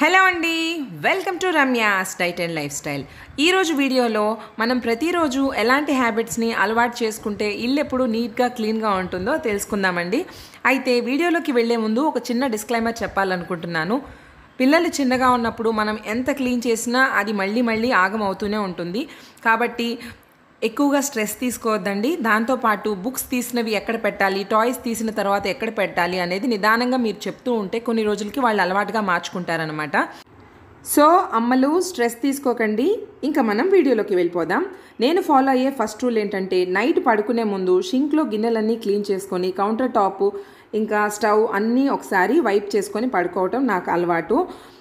hello అండి welcome to Ramya's diet and lifestyle ఈరోజు వీడియోలో మనం ప్రతిరోజు ఎలాంటి హ్యాబిట్స్ని అలవాటు చేసుకుంటే ఇల్లు ఎప్పుడు నీట్గా క్లీన్గా ఉంటుందో తెలుసుకుందామండి అయితే వీడియోలోకి వెళ్ళే ముందు ఒక చిన్న డిస్క్లైమర్ చెప్పాలనుకుంటున్నాను పిల్లలు చిన్నగా ఉన్నప్పుడు మనం ఎంత క్లీన్ చేసినా అది మళ్ళీ మళ్ళీ ఆగమవుతూనే ఉంటుంది కాబట్టి ఎక్కువగా స్ట్రెస్ తీసుకోవద్దండి దాంతోపాటు బుక్స్ తీసినవి ఎక్కడ పెట్టాలి టాయ్స్ తీసిన తర్వాత ఎక్కడ పెట్టాలి అనేది నిదానంగా మీరు చెప్తూ ఉంటే కొన్ని రోజులకి వాళ్ళు అలవాటుగా మార్చుకుంటారనమాట సో అమ్మలు స్ట్రెస్ తీసుకోకండి ఇంకా మనం వీడియోలోకి వెళ్ళిపోదాం నేను ఫాలో అయ్యే ఫస్ట్ రూల్ ఏంటంటే నైట్ పడుకునే ముందు షింక్లో గిన్నెలన్నీ క్లీన్ చేసుకొని కౌంటర్ టాప్ ఇంకా స్టవ్ అన్నీ ఒకసారి వైప్ చేసుకొని పడుకోవటం నాకు అలవాటు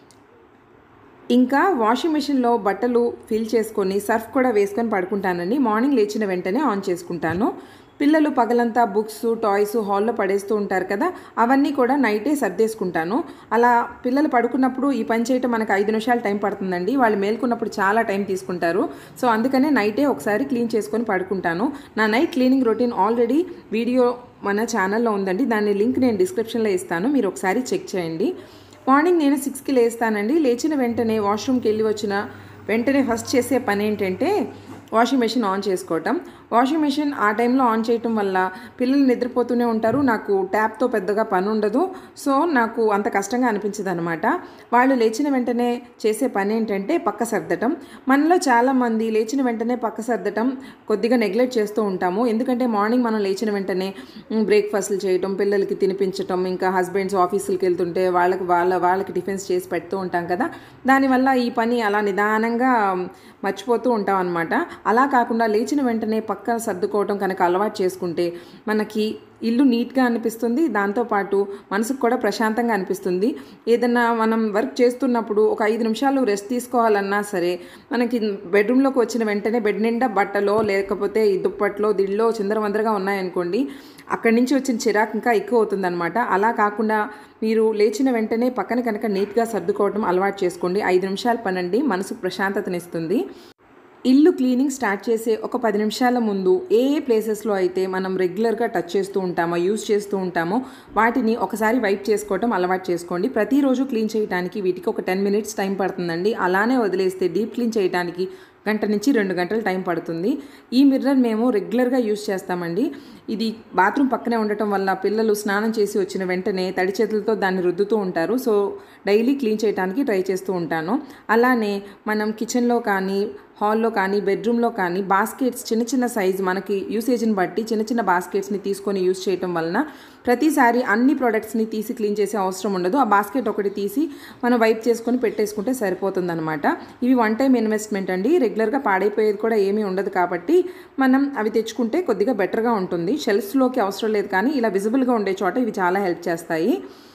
ఇంకా వాషింగ్ మిషన్లో బట్టలు ఫిల్ చేసుకొని సర్ఫ్ కూడా వేసుకొని పడుకుంటానండి మార్నింగ్ లేచిన వెంటనే ఆన్ చేసుకుంటాను పిల్లలు పగలంతా బుక్స్ టాయ్స్ హాల్లో పడేస్తూ ఉంటారు కదా అవన్నీ కూడా నైటే సర్దేసుకుంటాను అలా పిల్లలు పడుకున్నప్పుడు ఈ పని చేయటం మనకు ఐదు నిమిషాలు టైం పడుతుందండి వాళ్ళు మేల్కొన్నప్పుడు చాలా టైం తీసుకుంటారు సో అందుకనే నైటే ఒకసారి క్లీన్ చేసుకొని పడుకుంటాను నా night cleaning routine already video మన ఛానల్లో ఉందండి దాని లింక్ నేను డిస్క్రిప్షన్లో ఇస్తాను మీరు ఒకసారి చెక్ చేయండి మార్నింగ్ నేను సిక్స్కి లేస్తానండి లేచిన వెంటనే వాష్రూమ్కి వెళ్ళి వచ్చిన వెంటనే ఫస్ట్ చేసే పని ఏంటంటే వాషింగ్ మెషిన్ ఆన్ చేసుకోవటం వాషింగ్ మెషిన్ ఆ టైంలో ఆన్ చేయటం వల్ల పిల్లలు నిద్రపోతూనే ఉంటారు నాకు ట్యాప్తో పెద్దగా పని ఉండదు సో నాకు అంత కష్టంగా అనిపించదు అనమాట వాళ్ళు లేచిన వెంటనే చేసే పని ఏంటంటే పక్క సర్దటం మనలో చాలామంది లేచిన వెంటనే పక్క సర్దటం కొద్దిగా నెగ్లెక్ట్ చేస్తూ ఉంటాము ఎందుకంటే మార్నింగ్ మనం లేచిన వెంటనే బ్రేక్ఫాస్ట్లు చేయటం పిల్లలకి తినిపించటం ఇంకా హస్బెండ్స్ ఆఫీసులకి వెళ్తుంటే వాళ్ళకి వాళ్ళ వాళ్ళకి టిఫిన్స్ చేసి పెడుతూ ఉంటాం కదా దానివల్ల ఈ పని అలా నిదానంగా మర్చిపోతూ ఉంటాం అనమాట అలా కాకుండా లేచిన వెంటనే పక్క సర్దుకోవటం కనుక అలవాటు చేసుకుంటే మనకి ఇల్లు నీట్గా అనిపిస్తుంది దాంతోపాటు మనసుకు కూడా ప్రశాంతంగా అనిపిస్తుంది ఏదన్నా మనం వర్క్ చేస్తున్నప్పుడు ఒక ఐదు నిమిషాలు రెస్ట్ తీసుకోవాలన్నా సరే మనకి బెడ్రూమ్లోకి వచ్చిన వెంటనే బెడ్ నిండా బట్టలో లేకపోతే ఈ దుప్పట్లో దిళ్ళో చిందరవందరగా ఉన్నాయనుకోండి అక్కడి నుంచి వచ్చిన చిరాకు ఇంకా ఎక్కువ అవుతుందన్నమాట అలా కాకుండా మీరు లేచిన వెంటనే పక్కన కనుక నీట్గా సర్దుకోవడం అలవాటు చేసుకోండి ఐదు నిమిషాలు పనండి మనసుకు ప్రశాంతతనిస్తుంది ఇల్లు క్లీనింగ్ స్టార్ట్ చేసే ఒక పది నిమిషాల ముందు ఏ ఏ ప్లేసెస్లో అయితే మనం రెగ్యులర్గా టచ్ చేస్తూ ఉంటామో యూస్ చేస్తూ ఉంటామో వాటిని ఒకసారి వైప్ చేసుకోవటం అలవాటు చేసుకోండి ప్రతిరోజు క్లీన్ చేయడానికి వీటికి ఒక టెన్ మినిట్స్ టైం పడుతుందండి అలానే వదిలేస్తే డీప్ క్లీన్ చేయడానికి గంట నుంచి రెండు గంటలు టైం పడుతుంది ఈ మిర్రర్ మేము రెగ్యులర్గా యూస్ చేస్తామండి ఇది బాత్రూమ్ పక్కనే ఉండటం వల్ల పిల్లలు స్నానం చేసి వచ్చిన వెంటనే తడి చేతులతో దాన్ని రుద్దుతూ ఉంటారు సో డైలీ క్లీన్ చేయడానికి ట్రై చేస్తూ ఉంటాను అలానే మనం కిచెన్లో కానీ హాల్లో కానీ బెడ్రూమ్లో కానీ బాస్కెట్స్ చిన్న చిన్న సైజు మనకి యూసేజ్ని బట్టి చిన్న చిన్న బాస్కెట్స్ని తీసుకొని యూస్ చేయటం వలన ప్రతిసారి అన్ని ప్రోడక్ట్స్ని తీసి క్లీన్ చేసే అవసరం ఉండదు ఆ బాస్కెట్ ఒకటి తీసి మనం వైప్ చేసుకొని పెట్టేసుకుంటే సరిపోతుందన్నమాట ఇవి వన్ టైం ఇన్వెస్ట్మెంట్ అండి రెగ్యులర్గా పాడైపోయేది కూడా ఏమీ ఉండదు కాబట్టి మనం అవి తెచ్చుకుంటే కొద్దిగా బెటర్గా ఉంటుంది షెల్ఫ్స్లోకి అవసరం లేదు కానీ ఇలా విజిబుల్గా ఉండే చోట ఇవి చాలా హెల్ప్ చేస్తాయి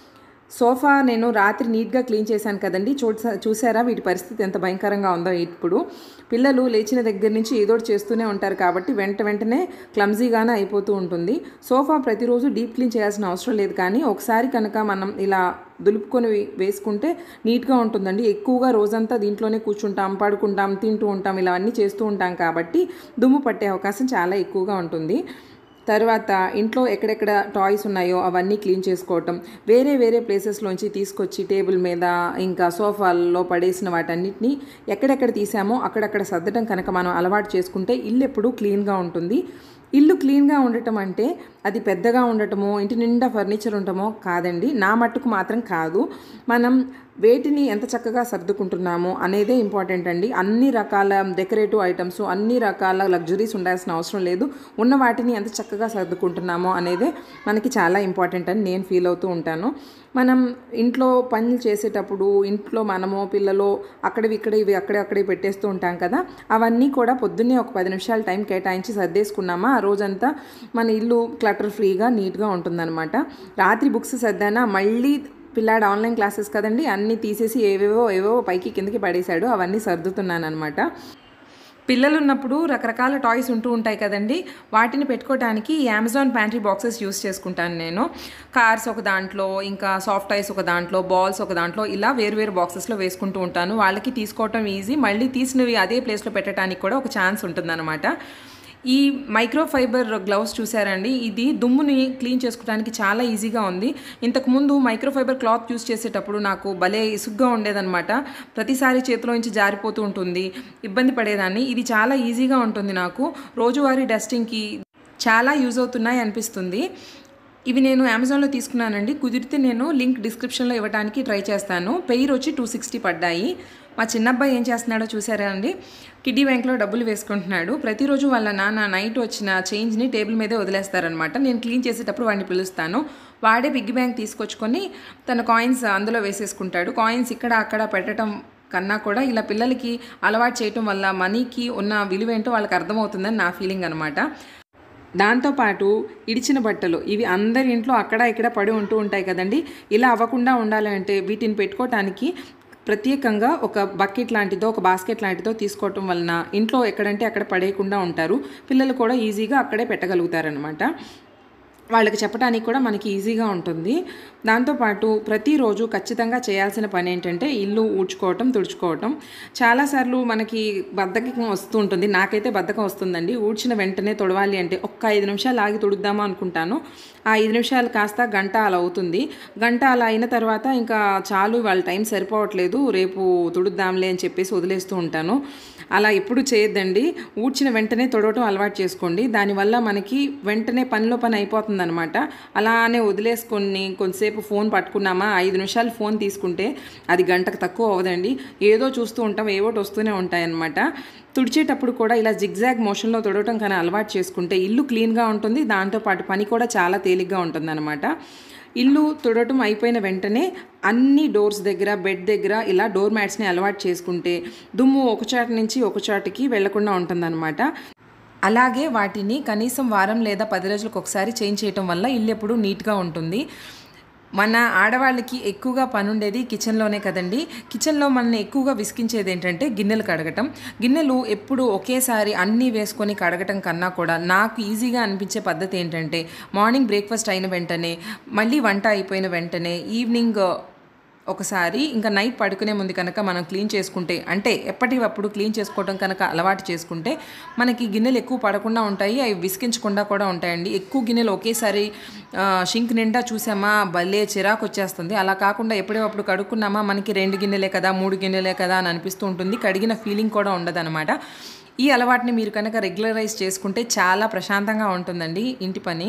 సోఫా నేను రాత్రి నీట్గా క్లీన్ చేశాను కదండి చూసా చూసారా వీటి పరిస్థితి ఎంత భయంకరంగా ఉందో ఇప్పుడు పిల్లలు లేచిన దగ్గర నుంచి ఏదోటి చేస్తూనే ఉంటారు కాబట్టి వెంట వెంటనే క్లమ్జీగానే అయిపోతూ ఉంటుంది సోఫా ప్రతిరోజు డీప్ క్లీన్ చేయాల్సిన అవసరం లేదు కానీ ఒకసారి కనుక మనం ఇలా దులుపుకొని వేసుకుంటే నీట్గా ఉంటుందండి ఎక్కువగా రోజంతా దీంట్లోనే కూర్చుంటాం పడుకుంటాం తింటూ ఉంటాం ఇలా అన్నీ చేస్తూ ఉంటాం కాబట్టి దుమ్ము పట్టే అవకాశం చాలా ఎక్కువగా ఉంటుంది తర్వాత ఇంట్లో ఎక్కడెక్కడ టాయ్స్ ఉన్నాయో అవన్నీ క్లీన్ చేసుకోవటం వేరే వేరే ప్లేసెస్లోంచి తీసుకొచ్చి టేబుల్ మీద ఇంకా సోఫాల్లో పడేసిన వాటన్నిటిని ఎక్కడెక్కడ తీసామో అక్కడక్కడ సర్దడం కనుక మనం అలవాటు చేసుకుంటే ఇల్లు ఎప్పుడూ క్లీన్గా ఉంటుంది ఇల్లు క్లీన్గా ఉండటం అంటే అది పెద్దగా ఉండటమో ఇంటి నిండా ఫర్నిచర్ ఉండటమో కాదండి నా మట్టుకు మాత్రం కాదు మనం వేటిని ఎంత చక్కగా సర్దుకుంటున్నామో అనేదే ఇంపార్టెంట్ అండి అన్ని రకాల డెకరేటివ్ ఐటమ్స్ అన్ని రకాల లగ్జరీస్ ఉండాల్సిన అవసరం లేదు ఉన్న వాటిని ఎంత చక్కగా సర్దుకుంటున్నామో అనేదే మనకి చాలా ఇంపార్టెంట్ అని నేను ఫీల్ అవుతూ ఉంటాను మనం ఇంట్లో పనులు చేసేటప్పుడు ఇంట్లో మనము పిల్లలు అక్కడివి ఇక్కడ ఇవి అక్కడే అక్కడే పెట్టేస్తూ ఉంటాం కదా అవన్నీ కూడా పొద్దున్నే ఒక పది నిమిషాలు టైం కేటాయించి సర్దేసుకున్నామా ఆ రోజంతా మన ఇల్లు క్లటర్ ఫ్రీగా నీట్గా ఉంటుందన్నమాట రాత్రి బుక్స్ సర్దానా మళ్ళీ పిల్లాడు ఆన్లైన్ క్లాసెస్ కదండి అన్నీ తీసేసి ఏవేవో ఏవో పైకి కిందకి పడేశాడు అవన్నీ సర్దుతున్నాను అనమాట పిల్లలు ఉన్నప్పుడు రకరకాల టాయ్స్ ఉంటూ ఉంటాయి కదండి వాటిని పెట్టుకోవడానికి ఈ అమెజాన్ ప్యాంట్రీ బాక్సెస్ యూస్ చేసుకుంటాను నేను కార్స్ ఒక దాంట్లో ఇంకా సాఫ్ట్ టాయ్స్ ఒక దాంట్లో బాల్స్ ఒక దాంట్లో ఇలా వేరు వేరు బాక్సెస్లో వేసుకుంటూ ఉంటాను వాళ్ళకి తీసుకోవటం ఈజీ మళ్ళీ తీసినవి అదే ప్లేస్లో పెట్టడానికి కూడా ఒక ఛాన్స్ ఉంటుందన్నమాట ఈ మైక్రోఫైబర్ గ్లౌస్ చూసారండి ఇది దుమ్ముని క్లీన్ చేసుకోవడానికి చాలా ఈజీగా ఉంది ఇంతకుముందు మైక్రోఫైబర్ క్లాత్ యూస్ చేసేటప్పుడు నాకు భలే ఇసుగ్గా ఉండేదన్నమాట ప్రతిసారి చేతిలో నుంచి జారిపోతూ ఉంటుంది ఇబ్బంది పడేదాన్ని ఇది చాలా ఈజీగా ఉంటుంది నాకు రోజువారీ డస్టింగ్కి చాలా యూజ్ అవుతున్నాయి అనిపిస్తుంది ఇవి నేను అమెజాన్లో తీసుకున్నానండి కుదిరితే నేను లింక్ డిస్క్రిప్షన్లో ఇవ్వడానికి ట్రై చేస్తాను పెయిర్ వచ్చి టూ సిక్స్టీ పడ్డాయి మా చిన్నబ్బాయి ఏం చేస్తున్నాడో చూసారా అండి కిడ్డీ బ్యాంక్లో డబ్బులు వేసుకుంటున్నాడు ప్రతిరోజు వాళ్ళ నాన్న నైట్ వచ్చిన చేంజ్ని టేబుల్ మీదే వదిలేస్తారనమాట నేను క్లీన్ చేసేటప్పుడు వాడిని పిలుస్తాను వాడే బిగ్ బ్యాంక్ తీసుకొచ్చుకొని తన కాయిన్స్ అందులో వేసేసుకుంటాడు కాయిన్స్ ఇక్కడ అక్కడ పెట్టడం కన్నా కూడా ఇలా పిల్లలకి అలవాటు చేయటం వల్ల మనీకి ఉన్న విలువ ఏంటో వాళ్ళకి అర్థమవుతుందని నా ఫీలింగ్ అనమాట దాంతోపాటు ఇడిచిన బట్టలు ఇవి అందరి ఇంట్లో అక్కడ ఇక్కడ పడి ఉంటూ ఉంటాయి కదండి ఇలా అవ్వకుండా ఉండాలంటే వీటిని పెట్టుకోవటానికి ప్రత్యేకంగా ఒక బకెట్ లాంటిదో ఒక బాస్కెట్ లాంటిదో తీసుకోవటం వలన ఇంట్లో ఎక్కడంటే అక్కడ పడేయకుండా ఉంటారు పిల్లలు కూడా ఈజీగా అక్కడే పెట్టగలుగుతారనమాట వాళ్ళకి చెప్పడానికి కూడా మనకి ఈజీగా ఉంటుంది దాంతోపాటు ప్రతిరోజు ఖచ్చితంగా చేయాల్సిన పని ఏంటంటే ఇల్లు ఊడ్చుకోవటం తుడుచుకోవటం చాలాసార్లు మనకి బద్ధకం వస్తూ ఉంటుంది నాకైతే బద్ధకం వస్తుందండి ఊడ్చిన వెంటనే తొడవాలి అంటే ఒక్క ఐదు నిమిషాలు ఆగి తుడుద్దామా అనుకుంటాను ఆ ఐదు నిమిషాలు కాస్త గంట అలా అవుతుంది గంట అలా అయిన తర్వాత ఇంకా చాలు వాళ్ళ టైం సరిపోవట్లేదు రేపు తుడుద్దాంలే అని చెప్పేసి వదిలేస్తూ ఉంటాను అలా ఎప్పుడు చేయొద్దండి ఊడ్చిన వెంటనే తొడవటం అలవాటు చేసుకోండి దానివల్ల మనకి వెంటనే పనిలో పని అయిపోతుందన్నమాట అలానే వదిలేసుకొని కొంతసేపు ఫోన్ పట్టుకున్నామా ఐదు నిమిషాలు ఫోన్ తీసుకుంటే అది గంటకు తక్కువ అవ్వదండి ఏదో చూస్తూ ఉంటాం ఏవోటి వస్తూనే ఉంటాయన్నమాట తుడిచేటప్పుడు కూడా ఇలా జిగ్జాగ్ మోషన్లో తుడవటం కానీ అలవాటు చేసుకుంటే ఇల్లు క్లీన్గా ఉంటుంది దాంతోపాటు పని కూడా చాలా తేలిగ్గా ఉంటుందన్నమాట ఇల్లు తుడటం అయిపోయిన వెంటనే అన్ని డోర్స్ దగ్గర బెడ్ దగ్గర ఇలా డోర్ మ్యాట్స్ని అలవాటు చేసుకుంటే దుమ్ము ఒక చాటు నుంచి ఒక చాటుకి వెళ్లకుండా ఉంటుందన్నమాట అలాగే వాటిని కనీసం వారం లేదా పది రోజులకు ఒకసారి చేంజ్ చేయటం వల్ల ఇల్లు ఎప్పుడు నీట్గా ఉంటుంది మన ఆడవాళ్ళకి ఎక్కువగా పని ఉండేది కిచెన్లోనే కదండి కిచెన్లో మనల్ని ఎక్కువగా విసిగించేది ఏంటంటే గిన్నెలు కడగటం గిన్నెలు ఎప్పుడు ఒకేసారి అన్నీ వేసుకొని కడగటం కన్నా కూడా నాకు ఈజీగా అనిపించే పద్ధతి ఏంటంటే మార్నింగ్ బ్రేక్ఫాస్ట్ అయిన వెంటనే మళ్ళీ వంట అయిపోయిన వెంటనే ఈవినింగ్ ఒకసారి ఇంకా నైట్ పడుకునే ముందు కనుక మనం క్లీన్ చేసుకుంటే అంటే ఎప్పటికప్పుడు క్లీన్ చేసుకోవడం కనుక అలవాటు చేసుకుంటే మనకి గిన్నెలు ఎక్కువ పడకుండా ఉంటాయి అవి విసికించకుండా కూడా ఉంటాయండి ఎక్కువ గిన్నెలు ఒకేసారి షింక్ నిండా చూసామా భలే చిరాకు వచ్చేస్తుంది అలా కాకుండా ఎప్పుడప్పుడు కడుక్కున్నామా మనకి రెండు గిన్నెలే కదా మూడు గిన్నెలే కదా అని అనిపిస్తూ ఉంటుంది కడిగిన ఫీలింగ్ కూడా ఉండదన్నమాట ఈ అలవాటుని మీరు కనుక రెగ్యులరైజ్ చేసుకుంటే చాలా ప్రశాంతంగా ఉంటుందండి ఇంటి పని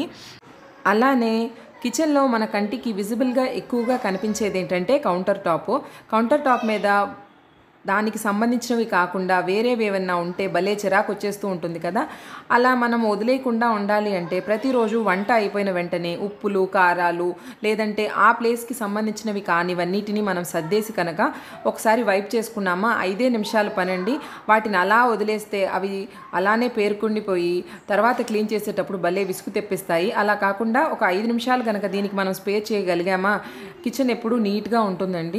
అలానే కిచెన్లో మన కంటికి విజిబుల్గా ఎక్కువగా కనిపించేది ఏంటంటే కౌంటర్ టాప్ కౌంటర్ టాప్ మీద దానికి సంబంధించినవి కాకుండా వేరేవి ఏమన్నా ఉంటే భలే చిరాకు వచ్చేస్తూ ఉంటుంది కదా అలా మనం వదిలేయకుండా ఉండాలి అంటే ప్రతిరోజు వంట అయిపోయిన వెంటనే ఉప్పులు కారాలు లేదంటే ఆ ప్లేస్కి సంబంధించినవి కానివన్నిటిని మనం సర్దేసి కనుక ఒకసారి వైప్ చేసుకున్నామా ఐదే నిమిషాలు పనండి వాటిని అలా వదిలేస్తే అవి అలానే పేరుకుండిపోయి తర్వాత క్లీన్ చేసేటప్పుడు భలే విసుగు తెప్పిస్తాయి అలా కాకుండా ఒక ఐదు నిమిషాలు కనుక దీనికి మనం స్పేర్ చేయగలిగామా కిచెన్ ఎప్పుడూ నీట్గా ఉంటుందండి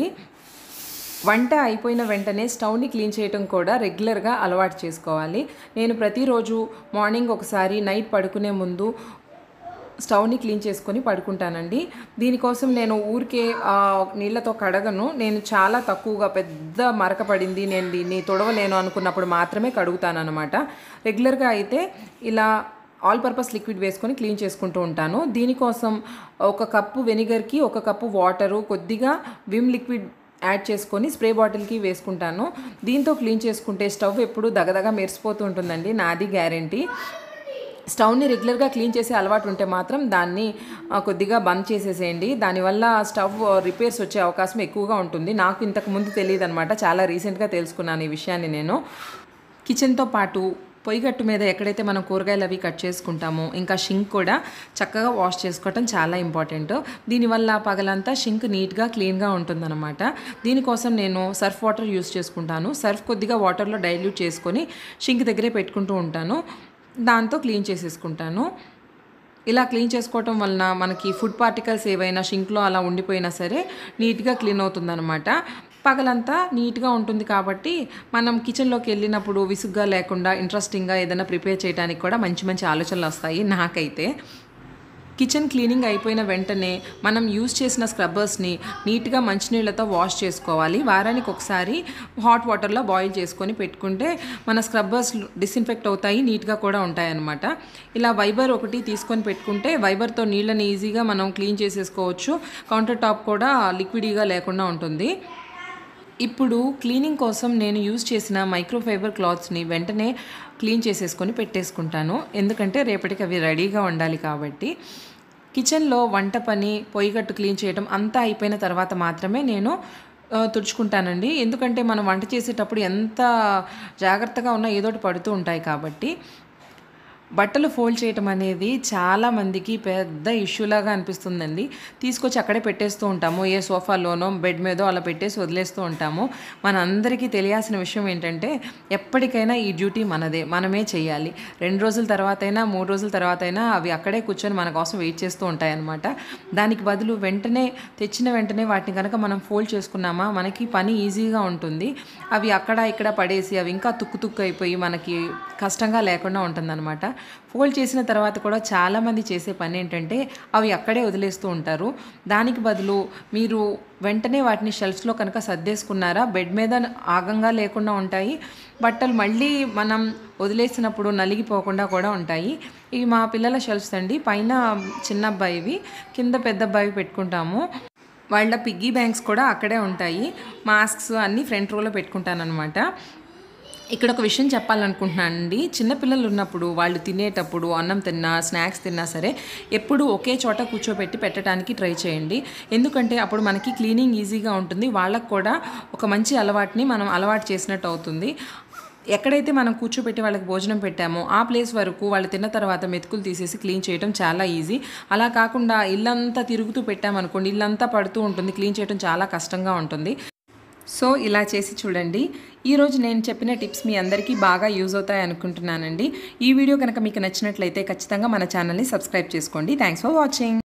వంట అయిపోయిన వెంటనే స్టవ్ని క్లీన్ చేయడం కూడా రెగ్యులర్గా అలవాటు చేసుకోవాలి నేను ప్రతిరోజు మార్నింగ్ ఒకసారి నైట్ పడుకునే ముందు స్టవ్ని క్లీన్ చేసుకొని పడుకుంటానండి దీనికోసం నేను ఊరికే ఆ, నీళ్ళతో కడగను నేను చాలా తక్కువగా పెద్ద మరక పడింది నేను దీన్ని తొడవలేను అనుకున్నప్పుడు మాత్రమే కడుగుతాను అనమాట రెగ్యులర్గా అయితే ఇలా ఆల్ పర్పస్ లిక్విడ్ వేసుకొని క్లీన్ చేసుకుంటూ ఉంటాను దీనికోసం ఒక కప్పు వెనిగర్కి ఒక కప్పు వాటరు కొద్దిగా విమ్ లిక్విడ్ యాడ్ చేసుకొని స్ప్రే బాటిల్కి వేసుకుంటాను దీంతో క్లీన్ చేసుకుంటే స్టవ్ ఎప్పుడు దగదగ మెరిసిపోతూ ఉంటుందండి నాది గ్యారంటీ స్టవ్ని రెగ్యులర్గా క్లీన్ చేసే అలవాటు ఉంటే మాత్రం దాన్ని ఆ, కొద్దిగా బంద్ చేసేసేయండి దానివల్ల స్టవ్ రిపేర్స్ వచ్చే అవకాశం ఎక్కువగా ఉంటుంది నాకు ఇంతకు ముందు తెలియదు అనమాట చాలా రీసెంట్గా తెలుసుకున్నాను ఈ విషయాన్ని నేను కిచెన్తో పాటు పొయ్యిగట్టు మీద ఎక్కడైతే మనం కూరగాయలు అవి కట్ చేసుకుంటామో ఇంకా షింక్ కూడా చక్కగా వాష్ చేసుకోవటం చాలా ఇంపార్టెంట్ దీనివల్ల పగలంతా షింక్ నీట్గా క్లీన్గా ఉంటుందన్నమాట దీనికోసం నేను సర్ఫ్ వాటర్ యూస్ చేసుకుంటాను సర్ఫ్ కొద్దిగా వాటర్లో డైల్యూట్ చేసుకొని షింక్ దగ్గరే పెట్టుకుంటూ ఉంటాను దాంతో క్లీన్ చేసేసుకుంటాను ఇలా క్లీన్ చేసుకోవటం వలన మనకి ఫుడ్ పార్టికల్స్ ఏవైనా షింక్లో అలా ఉండిపోయినా సరే నీట్గా క్లీన్ అవుతుందన్నమాట పగలంతా నీట్గా ఉంటుంది కాబట్టి మనం కిచెన్లోకి వెళ్ళినప్పుడు విసుగ్గా లేకుండా ఇంట్రెస్టింగ్గా ఏదైనా ప్రిపేర్ చేయడానికి కూడా మంచి మంచి ఆలోచనలు వస్తాయి నాకైతే కిచెన్ క్లీనింగ్ అయిపోయిన వెంటనే మనం యూజ్ చేసిన స్క్రబ్బర్స్ని నీట్గా మంచినీళ్ళతో వాష్ చేసుకోవాలి వారానికి ఒకసారి హాట్ వాటర్లో బాయిల్ చేసుకొని పెట్టుకుంటే మన స్క్రబ్బర్స్ డిస్ఇన్ఫెక్ట్ అవుతాయి నీట్గా కూడా ఉంటాయి అన్నమాట ఇలా వైబర్ ఒకటి తీసుకొని పెట్టుకుంటే వైబర్తో నీళ్ళని ఈజీగా మనం క్లీన్ చేసేసుకోవచ్చు కౌంటర్ టాప్ కూడా లిక్విడీగా లేకుండా ఉంటుంది ఇప్పుడు క్లీనింగ్ కోసం నేను యూజ్ చేసిన మైక్రోఫైబర్ క్లాత్స్ని వెంటనే క్లీన్ చేసేసుకొని పెట్టేసుకుంటాను ఎందుకంటే రేపటికి అవి రెడీగా ఉండాలి కాబట్టి కిచెన్లో వంట పని పొయ్యి గట్టు క్లీన్ చేయడం అంతా అయిపోయిన తర్వాత మాత్రమే నేను ఆ, తుడుచుకుంటానండి ఎందుకంటే మనం వంట చేసేటప్పుడు ఎంత జాగ్రత్తగా ఉన్నా ఏదో ఒకటి పడుతూ ఉంటాయి కాబట్టి బట్టలు ఫోల్డ్ చేయటం అనేది చాలా మందికి పెద్ద ఇష్యూలాగా అనిపిస్తుందండి తీసుకొచ్చి అక్కడే పెట్టేస్తూ ఉంటాము ఏ సోఫాలోనో బెడ్ మీదో అలా పెట్టేసి వదిలేస్తూ ఉంటాము మనందరికీ తెలియాల్సిన విషయం ఏంటంటే ఎప్పటికైనా ఈ డ్యూటీ మనదే మనమే చేయాలి రెండు రోజుల తర్వాత అయినా మూడు రోజుల తర్వాత అయినా అవి అక్కడే కూర్చొని మన కోసం వెయిట్ చేస్తూ ఉంటాయన్నమాట దానికి బదులు వెంటనే తెచ్చిన వెంటనే వాటిని కనుక మనం ఫోల్డ్ చేసుకున్నామా మనకి పని ఈజీగా ఉంటుంది అవి అక్కడ ఇక్కడ పడేసి అవి ఇంకా తుక్కు తుక్కు అయిపోయి మనకి కష్టంగా లేకుండా ఉంటుందన్నమాట ఫోల్డ్ చేసిన తర్వాత కూడా చాలామంది చేసే పని ఏంటంటే అవి అక్కడే వదిలేస్తూ ఉంటారు దానికి బదులు మీరు వెంటనే వాటిని షెల్ఫ్స్లో కనుక సర్దేసుకున్నారా బెడ్ మీద ఆగంగా లేకుండా ఉంటాయి బట్టలు మళ్ళీ మనం వదిలేసినప్పుడు నలిగిపోకుండా కూడా ఉంటాయి ఇవి మా పిల్లల షెల్ఫ్స్ అండి పైన చిన్న అబ్బాయివి కింద పెద్ద అబ్బాయి పెట్టుకుంటాము వాళ్ళ పిగ్గీ బ్యాంక్స్ కూడా అక్కడే ఉంటాయి మాస్క్స్ అన్నీ ఫ్రంట్ రోలో పెట్టుకుంటానమాట ఇక్కడ ఒక విషయం చెప్పాలనుకుంటున్నానండి చిన్నపిల్లలు ఉన్నప్పుడు వాళ్ళు తినేటప్పుడు అన్నం తిన్నా స్నాక్స్ తిన్నా సరే ఎప్పుడు ఒకే చోట కూర్చోబెట్టి పెట్టడానికి ట్రై చేయండి ఎందుకంటే అప్పుడు మనకి క్లీనింగ్ ఈజీగా ఉంటుంది వాళ్ళకు కూడా ఒక మంచి అలవాటుని మనం అలవాటు చేసినట్టు అవుతుంది ఎక్కడైతే మనం కూర్చోబెట్టి వాళ్ళకి భోజనం పెట్టామో ఆ ప్లేస్ వరకు వాళ్ళు తిన్న తర్వాత మెతుకులు తీసేసి క్లీన్ చేయడం చాలా ఈజీ అలా కాకుండా ఇల్లంతా తిరుగుతూ పెట్టామనుకోండి ఇల్లంతా పడుతూ ఉంటుంది క్లీన్ చేయడం చాలా కష్టంగా ఉంటుంది సో ఇలా చేసి చూడండి ఈరోజు నేను చెప్పిన టిప్స్ మీ అందరికీ బాగా యూజ్ అవుతాయి అనుకుంటున్నానండి ఈ వీడియో కనుక మీకు నచ్చినట్లయితే ఖచ్చితంగా మన ఛానల్ని సబ్స్క్రైబ్ చేసుకోండి థ్యాంక్స్ ఫర్ వాచింగ్